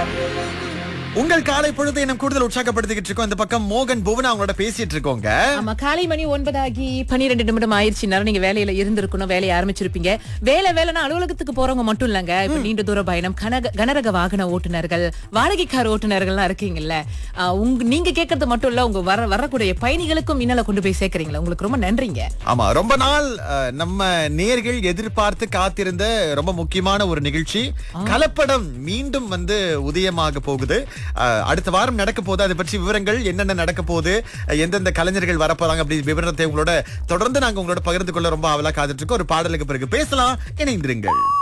உங்கள் காலை பொழுதை நம்ம கூடுதல் உற்சாகப்படுத்திக்கிட்டு இருக்கோம் இந்த பக்கம் மோகன் புவனா அவங்களோட பேசிட்டு இருக்கோங்க ஆமா காலை மணி ஒன்பதாகி பன்னிரெண்டு நிமிடம் ஆயிருச்சு நேரம் நீங்க வேலையில இருந்திருக்கணும் வேலையை ஆரம்பிச்சிருப்பீங்க வேலை வேலைன்னா அலுவலகத்துக்கு போறவங்க மட்டும் இல்லங்க இப்ப நீண்ட தூர பயணம் கனக கனரக வாகன ஓட்டுநர்கள் வாடகைக்கார ஓட்டுநர்கள்லாம் இருக்கீங்கல்ல ஆ, உங்க நீங்க கேட்கறது மட்டும் இல்ல உங்க வர வரக்கூடிய பயணிகளுக்கும் மின்னலை கொண்டு போய் சேர்க்கறீங்களா உங்களுக்கு ரொம்ப நன்றிங்க ஆமா ரொம்ப நாள் அஹ், நம்ம நேர்கள் எதிர்பார்த்து காத்திருந்த ரொம்ப முக்கியமான ஒரு நிகழ்ச்சி கலப்படம் மீண்டும் வந்து உதயமாக போகுது அஹ், அடுத்த வாரம் நடக்க போகுது அதை பற்றி விவரங்கள் என்னென்ன நடக்க போகுது அஹ், எந்தெந்த கலைஞர்கள் வரப்போறாங்க அப்படி விவரத்தை உங்களோட தொடர்ந்து நாங்க உங்களோட பகிர்ந்து கொள்ள ரொம்ப அவலா காத்துட்டு இருக்கோம் ஒரு பாடலுக்கு பிறகு பேசலாம் இணைந்திருங்கள்